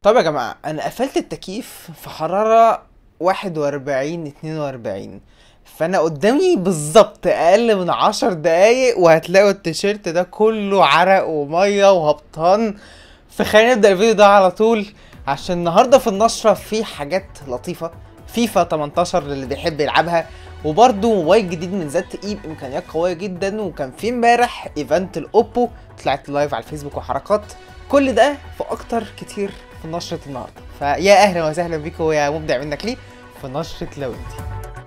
طب يا جماعة أنا قفلت التكييف في حرارة 41 42 فأنا قدامي بالظبط أقل من 10 دقايق وهتلاقوا التيشيرت ده كله عرق ومية وهبطان فخلينا نبدأ الفيديو ده على طول عشان النهاردة في النشرة في حاجات لطيفة فيفا 18 للي بيحب يلعبها وبرده موبايل جديد من ذات اي بامكانيات قويه جدا وكان في امبارح ايفنت الاوبو طلعت لايف على الفيسبوك وحركات كل ده في اكتر كتير في نشره النهارده فيا اهلا وسهلا بيكم يا مبدع منك ليه في نشره لوينتي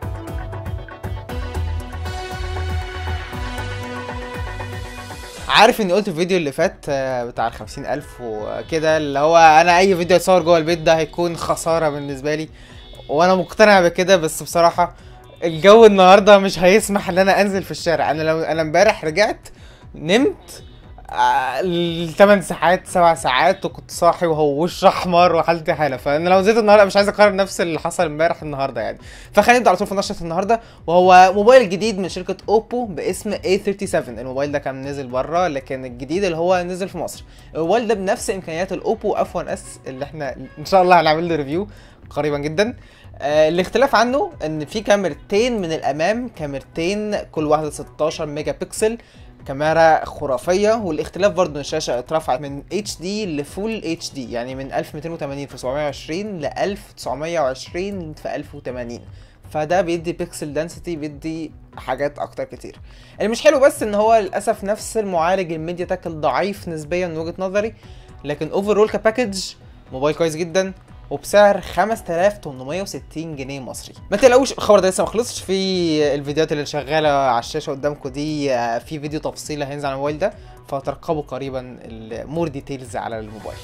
عارف اني قلت في الفيديو اللي فات آه، بتاع الخمسين الف وكده اللي هو انا اي فيديو اتصور جوه البيت ده هيكون خسارة بالنسبة لي وانا مقتنع بكده بس بصراحة الجو النهاردة مش هيسمح ان انا انزل في الشارع انا لو انا امبارح رجعت نمت الثمان ساعات سبع ساعات وكنت صاحي وهو وش احمر وحالتي حاله فانا لو نزلت النهارده مش عايز اقارن نفس اللي حصل امبارح النهارده يعني فخلينا نبدا على طول في نشره النهارده وهو موبايل جديد من شركه اوبو باسم A37 الموبايل ده كان نزل بره لكن الجديد اللي هو نزل في مصر الموبايل ده بنفس امكانيات الاوبو اف 1 اس اللي احنا ان شاء الله هنعمل له ريفيو قريبا جدا آه الاختلاف عنه ان في كاميرتين من الامام كاميرتين كل واحده 16 ميجا بكسل كاميرا خرافيه والاختلاف برضه ان الشاشه اترفعت من اتش دي لفول اتش دي يعني من 1280 في 720 ل 1920 في 1080 فده بيدي بيكسل دنسيتي بيدي حاجات اكتر كتير اللي مش حلو بس ان هو للاسف نفس المعالج الميديا تك الضعيف نسبيا من وجهه نظري لكن اوفرول كباكج موبايل كويس جدا وبسعر 5860 جنيه مصري ما تقلقوش الخبر ده لسه ما خلصش في الفيديوهات اللي شغاله على الشاشه قدامكم دي آه، في فيديو تفصيلي هينزل على الموبايل ده فترقبوا قريبا المور ديتيلز على الموبايل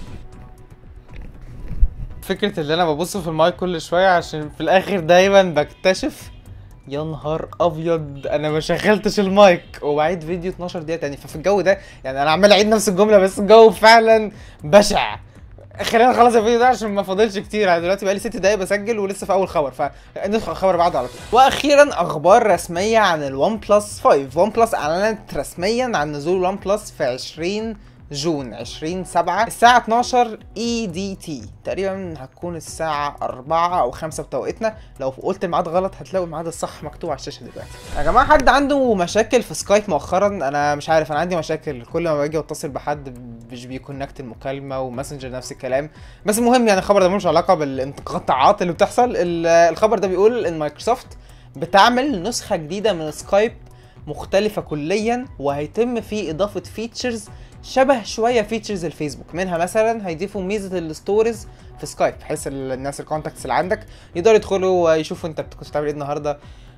فكرة اللي انا ببص في المايك كل شوية عشان في الاخر دايما بكتشف يا نهار ابيض انا ما شغلتش المايك وبعيد فيديو 12 دقيقة تاني ففي الجو ده يعني انا عمال اعيد نفس الجملة بس الجو فعلا بشع خلينا نخلص الفيديو ده عشان ما فاضلش كتير انا دلوقتي بقالي ست دقايق بسجل ولسه في اول خبر فندخل الخبر بعده على طول واخيرا اخبار رسميه عن الون بلس 5 ون بلس اعلنت رسميا عن نزول الون بلس في 20 جون 20 7 الساعة 12 اي دي تي تقريبا هتكون الساعة 4 او 5 بتوقيتنا لو قلت الميعاد غلط هتلاقوا الميعاد الصح مكتوب على الشاشة دلوقتي يا جماعة حد عنده مشاكل في سكايب مؤخرا انا مش عارف انا عندي مشاكل كل ما باجي اتصل بحد مش بيكونكت المكالمة وماسنجر نفس الكلام بس المهم يعني الخبر ده ملوش علاقة بالانقطاعات اللي بتحصل ال- الخبر ده بيقول ان مايكروسوفت بتعمل نسخة جديدة من سكايب مختلفة كليا وهيتم فيه إضافة فيتشرز شبه شوية فيتشرز الفيسبوك منها مثلا هيضيفوا ميزة الستوريز في سكايب بحيث ال- الناس الكونتاكتس اللي عندك يقدروا يدخلوا ويشوفوا انت كنت بتعمل ايه النهارده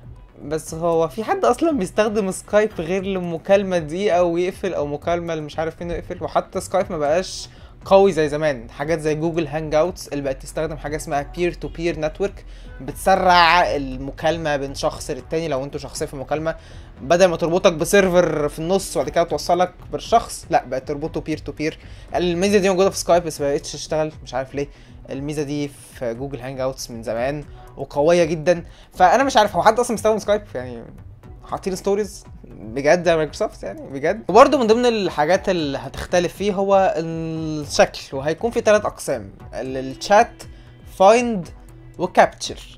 بس هو في حد اصلا بيستخدم سكايب غير لمكالمة دقيقة ويقفل او مكالمة اللي مش عارف مين يقفل وحتى سكايب ما بقاش قوي زي زمان حاجات زي جوجل هانج اوتس اللي بقت تستخدم حاجه اسمها بير تو بير نتورك بتسرع المكالمه بين شخص للتاني لو انتوا شخصين في مكالمه بدل ما تربطك بسيرفر في النص وبعد كده توصلك بالشخص لا بقت تربطه بير تو بير الميزه دي موجوده في سكايب بس ما بقتش تشتغل مش عارف ليه الميزه دي في جوجل هانج اوتس من زمان وقويه جدا فانا مش عارف هو حد اصلا بيستخدم سكايب يعني حاطين ستوريز بجد يا مايكروسوفت يعني بجد وبرده من ضمن الحاجات اللي هتختلف فيه هو الشكل وهيكون في ثلاث اقسام ال- الشات فايند وكابتشر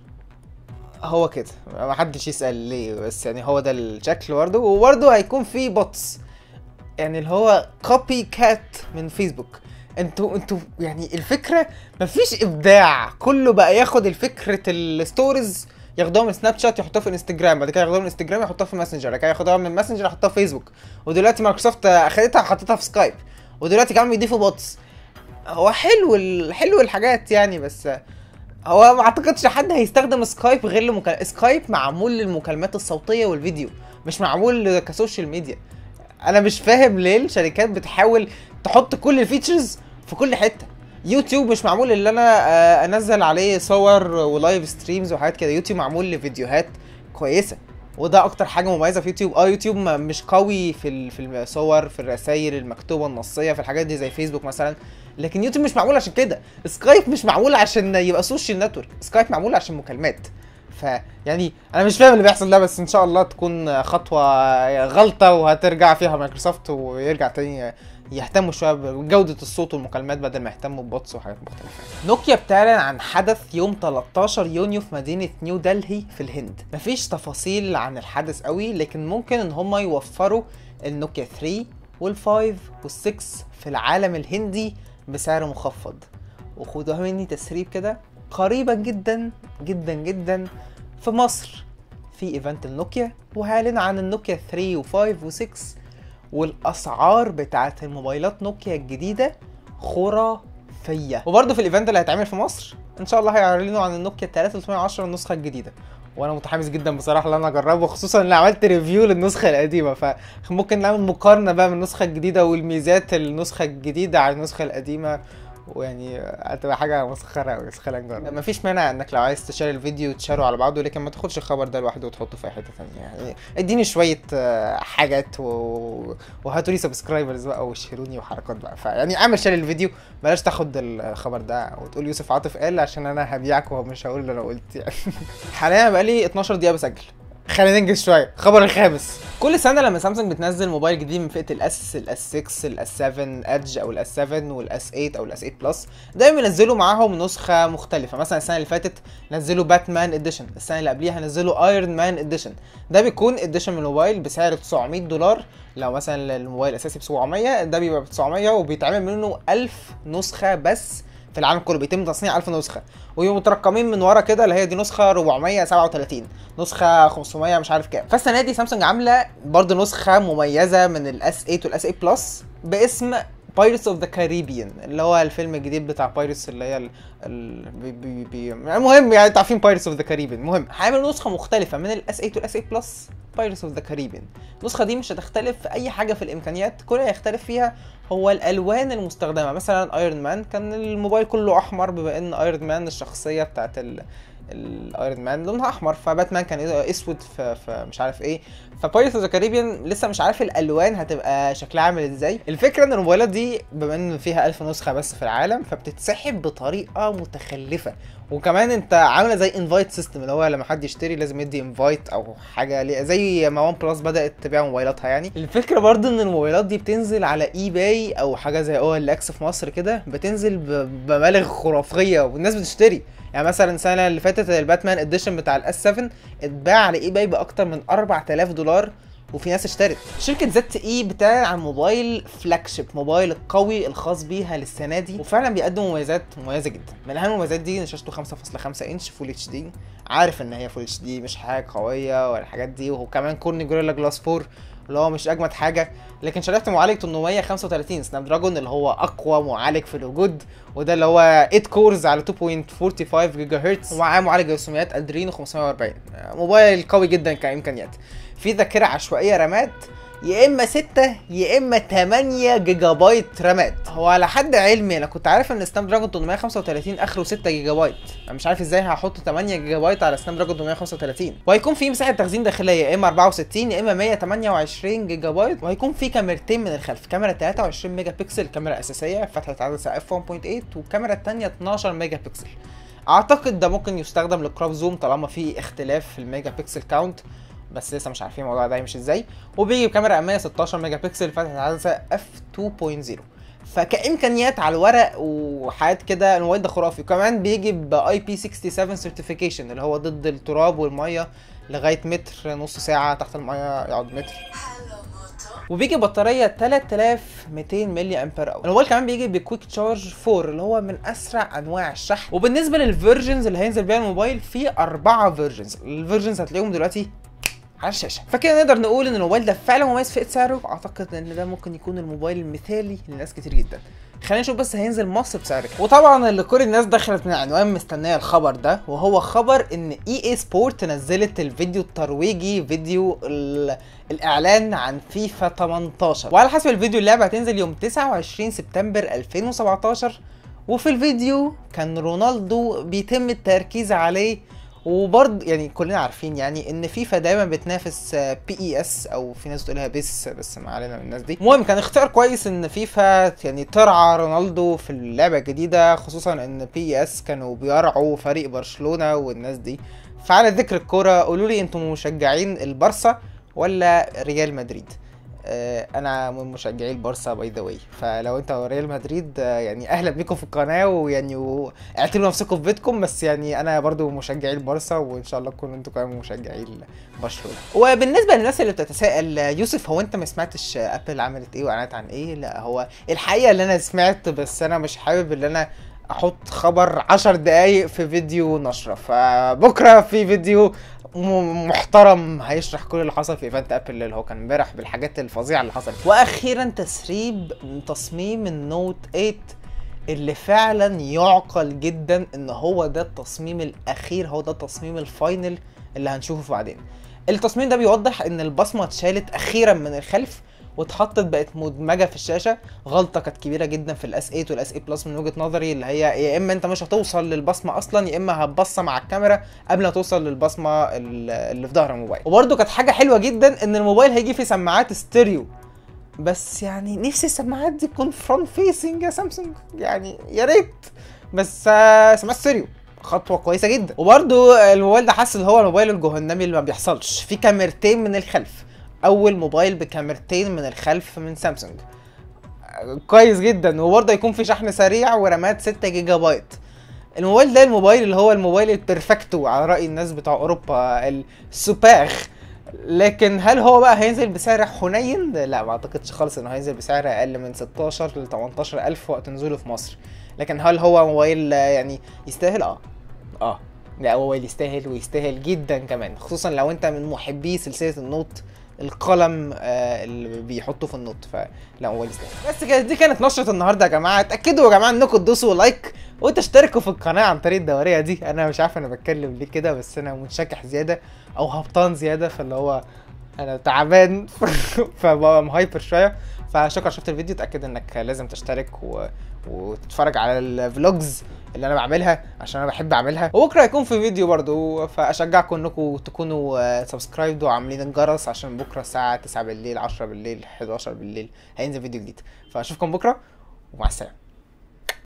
هو كده ما حدش يسال ليه بس يعني هو ده الشكل برضه وبرده هيكون في بوتس يعني اللي هو كوبي كات من فيسبوك انتوا انتوا يعني الفكره مفيش ابداع كله بقى ياخد الفكره الستوريز ياخدوها من سناب شات يحطوها في انستجرام بعد كده ياخدوها من انستجرام يحطوها في ماسنجر بعد كده ياخدوها من ماسنجر يحطوها في فيسبوك ودلوقتي مايكروسوفت اخدتها حطيتها في سكايب ودلوقتي كمان بيضيفوا بوتس هو حلو ال- حلو الحاجات يعني بس هو ما اعتقدش حد هيستخدم سكايب غير لمكالمة سكايب معمول للمكالمات الصوتية والفيديو مش معمول كسوشيال ميديا انا مش فاهم ليه الشركات بتحاول تحط كل الفيتشرز في كل حته يوتيوب مش معمول اللي انا آه، انزل عليه صور ولايف ستريمز وحاجات كده يوتيوب معمول لفيديوهات كويسه وده اكتر حاجه مميزه في يوتيوب اه يوتيوب ما- مش قوي في ال- في الصور في الرسائل المكتوبه النصيه في الحاجات دي زي فيسبوك مثلا لكن يوتيوب مش معمول عشان كده سكايب مش معمول عشان يبقى سوشيال نتورك سكايب معمول عشان مكالمات فيعني انا مش فاهم اللي بيحصل ده بس ان شاء الله تكون خطوه غلطه وهترجع فيها مايكروسوفت ويرجع تاني يهتموا شويه بجوده الصوت والمكالمات بدل ما يهتموا ببوتس وحاجات مختلفه. نوكيا بتعلن عن حدث يوم 13 يونيو في مدينه نيو دلهي في الهند. مفيش تفاصيل عن الحدث قوي لكن ممكن ان هم يوفروا النوكيا 3 وال5 وال6 في العالم الهندي بسعر مخفض. وخدوها مني تسريب كده قريبا جدا جدا جدا في مصر في ايفنت النوكيا وهعلن عن النوكيا 3 و5 و6 والاسعار بتاعت الموبايلات نوكيا الجديده خرافيه وبرده في الايفنت اللي هيتعمل في مصر ان شاء الله هيعلنوا عن النوكيا 3310 النسخه الجديده وانا متحمس جدا بصراحه ان انا اجربه خصوصا ان عملت ريفيو للنسخه القديمه فممكن نعمل مقارنه بقى من النسخه الجديده والميزات النسخه الجديده على النسخه القديمه ويعني هتبقى حاجه مسخره قوي بس خلينا نجرب مفيش مانع انك لو عايز تشير الفيديو تشاره على بعضه لكن ما تاخدش الخبر ده لوحده وتحطه في اي حته ثانيه يعني اديني شويه حاجات و... وهاتوا لي سبسكرايبرز بقى وشيروني وحركات بقى فيعني اعمل شير الفيديو بلاش تاخد الخبر ده وتقول يوسف عاطف قال عشان انا هبيعك ومش هقول اللي انا قلت يعني حاليا بقى لي 12 دقيقه بسجل خلينا ننجز شويه الخبر الخامس كل سنه لما سامسونج بتنزل موبايل جديد من فئه الاس الاس 6 الاس 7 ادج او الاس 7 والاس 8 او الاس 8 بلس دايما ينزلوا معاهم نسخه مختلفه مثلا السنه اللي فاتت نزلوا باتمان اديشن السنه اللي قبليها نزلوا ايرون مان اديشن ده بيكون اديشن من الموبايل بسعر 900 دولار لو مثلا الموبايل الاساسي ب 700 ده بيبقى ب 900 وبيتعمل منه 1000 نسخه بس في العالم كله بيتم تصنيع 1000 نسخه ويبقوا مترقمين من ورا كده اللي هي دي نسخه 437 نسخه 500 مش عارف كام فالسنه دي سامسونج عامله برضه نسخه مميزه من الاس 8 والاس 8 بلس باسم بايرتس اوف ذا كاريبيان اللي هو الفيلم الجديد بتاع بايرتس اللي هي ال... ال... بي... بي... بي... المهم يعني انتوا عارفين بايرتس اوف ذا كاريبيان المهم هيعملوا نسخه مختلفه من الاس 8 والاس 8 بلس بايرتس اوف ذا كاريبيان النسخه دي مش هتختلف في اي حاجه في الامكانيات كل اللي هيختلف فيها هو الالوان المستخدمه مثلا ايرون مان كان الموبايل كله احمر بما ان ايرون مان الشخصيه بتاعت ال... الايرون مان لونها احمر فباتمان كان اسود فمش عارف ايه فبايرتس اوف ذا كاريبيان لسه مش عارف الالوان هتبقى شكلها عامل ازاي الفكره ان الموبايلات دي بما ان فيها 1000 نسخه بس في العالم فبتتسحب بطريقه متخلفه وكمان انت عامله زي انفايت سيستم اللي هو لما حد يشتري لازم يدي انفايت او حاجه زي ما وان بلس بدات تبيع موبايلاتها يعني الفكره برضو ان الموبايلات دي بتنزل على اي باي او حاجه زي او ال اكس في مصر كده بتنزل بمبالغ خرافيه والناس بتشتري يعني مثلا السنه اللي فاتت الباتمان اديشن بتاع الاس 7 اتباع على اي باي باكتر من 4000 دولار وفي ناس اشترت شركه زد اي بتعلن عن موبايل فلاج شيب موبايل القوي الخاص بيها للسنه دي وفعلا بيقدم مميزات مميزه جدا من اهم المميزات دي ان شاشته 5.5 انش فول اتش دي عارف ان هي فول اتش دي مش حاجه قويه ولا الحاجات دي وكمان كورن جوريلا جلاس 4 اللي هو مش اجمد حاجه لكن شريحه معالج 835 سناب دراجون اللي هو اقوى معالج في الوجود وده اللي هو 8 كورز على 2.45 جيجا هرتز ومعاه معالج رسوميات ادرينو 540 موبايل قوي جدا كامكانيات في ذاكره عشوائيه رامات يا اما 6 يا اما 8 جيجا بايت رامات هو على حد علمي انا كنت عارف ان سناب دراجون 835 اخره 6 جيجا بايت انا مش عارف ازاي هحط 8 جيجا بايت على سناب دراجون 835 وهيكون في مساحه تخزين داخليه يا اما 64 يا اما 128 جيجا بايت وهيكون في كاميرتين من الخلف كاميرا 23 ميجا بكسل كاميرا اساسيه فتحه عدسه اف 1.8 والكاميرا الثانيه 12 ميجا بكسل اعتقد ده ممكن يستخدم للكروب زوم طالما في اختلاف في الميجا بكسل كاونت بس لسه مش عارفين الموضوع ده هيمشي ازاي وبيجي بكاميرا اماميه 16 ميجا بكسل فتحه عدسه اف 2.0 فكامكانيات على الورق وحاجات كده الموبايل ده خرافي وكمان بيجي باي بي 67 سيرتيفيكيشن اللي هو ضد التراب والميه لغايه متر نص ساعه تحت الميه يقعد متر وبيجي بطاريه 3200 ملي امبير اور الموبايل كمان بيجي بكويك تشارج 4 اللي هو من اسرع انواع الشحن وبالنسبه للفيرجنز اللي هينزل بيها الموبايل في اربعه فيرجنز الفيرجنز هتلاقيهم دلوقتي على الشاشه فكده نقدر نقول ان الموبايل ده فعلا مميز في سعره اعتقد ان ده ممكن يكون الموبايل المثالي لناس كتير جدا خلينا نشوف بس هينزل مصر بسعر كام وطبعا اللي كل الناس دخلت من عنوان مستنيه الخبر ده وهو خبر ان اي اي سبورت نزلت الفيديو الترويجي فيديو الاعلان عن فيفا 18 وعلى حسب الفيديو اللعبه هتنزل يوم 29 سبتمبر 2017 وفي الفيديو كان رونالدو بيتم التركيز عليه وبرضه يعني كلنا عارفين يعني ان فيفا دايما بتنافس بي اي اس او في ناس بتقولها بيس بس ما علينا من الناس دي المهم كان اختيار كويس ان فيفا يعني ترعى رونالدو في اللعبه الجديده خصوصا ان بي اي اس كانوا بيرعوا فريق برشلونه والناس دي فعلى ذكر الكوره قولوا لي انتم مشجعين البارسا ولا ريال مدريد آه، انا من مشجعي البارسا باي ذا واي فلو انت ريال مدريد آه، يعني اهلا بيكم في القناه ويعني و- اعتبروا نفسكم في بيتكم بس يعني انا برضو مشجعي البارسا وان شاء الله تكونوا انتوا كمان مشجعي برشلونه وبالنسبه للناس اللي بتتساءل آه، يوسف هو انت ما سمعتش آه، ابل عملت ايه واعلنت عن ايه لا هو الحقيقه اللي انا سمعت بس انا مش حابب ان انا احط خبر عشر دقايق في فيديو نشرة فبكره في فيديو م- محترم هيشرح كل اللي حصل في ايفنت ابل اللي هو كان امبارح بالحاجات الفظيعه اللي حصلت واخيرا تسريب تصميم النوت 8 اللي فعلا يعقل جدا ان هو ده التصميم الاخير هو ده التصميم الفاينل اللي هنشوفه بعدين التصميم ده بيوضح ان البصمه اتشالت اخيرا من الخلف واتحطت بقت مدمجه في الشاشه غلطه كانت كبيره جدا في الاس 8 والاس 8 بلس من وجهه نظري اللي هي يا اما انت مش هتوصل للبصمه اصلا يا اما هتبصم على الكاميرا قبل ما توصل للبصمه ال- اللي في ظهر الموبايل وبرده كانت حاجه حلوه جدا ان الموبايل هيجي فيه سماعات ستيريو بس يعني نفسي السماعات دي تكون فرونت فيسنج يا سامسونج يعني يا ريت بس آه، سماعات ستيريو خطوه كويسه جدا وبرده الموبايل ده حاسس ان هو الموبايل الجهنمي اللي ما بيحصلش في كاميرتين من الخلف اول موبايل بكاميرتين من الخلف من سامسونج كويس جدا وبرضه يكون في شحن سريع ورامات 6 جيجا بايت الموبايل ده الموبايل اللي هو الموبايل البرفكتو على رأي الناس بتوع اوروبا السوباخ لكن هل هو بقى هينزل بسعر حنين؟ لا ما اعتقدش خالص انه هينزل بسعر اقل من 16 ل 18 الف وقت نزوله في مصر لكن هل هو موبايل آه، يعني يستاهل اه اه لا هو موبايل يستاهل ويستاهل جدا كمان خصوصا لو انت من محبي سلسله النوت القلم آه اللي بيحطه في النوت فلا هو يستاهل بس كده دي كانت نشره النهارده يا جماعه اتاكدوا يا جماعه انكم تدوسوا لايك وتشتركوا في القناه عن طريق الدوريه دي انا مش عارف انا بتكلم ليه كده بس انا منشكح زياده او هبطان زياده فاللي هو انا تعبان فبقى مهايبر شويه فشكرا شفت الفيديو اتاكد انك لازم تشترك و... وتتفرج على الفلوجز اللي انا بعملها عشان انا بحب اعملها وبكره هيكون في فيديو برضو فاشجعكم انكم تكونوا سبسكرايبد وعاملين الجرس عشان بكره الساعه 9 بالليل 10 بالليل 11 بالليل هينزل فيديو جديد فاشوفكم بكره ومع السلامه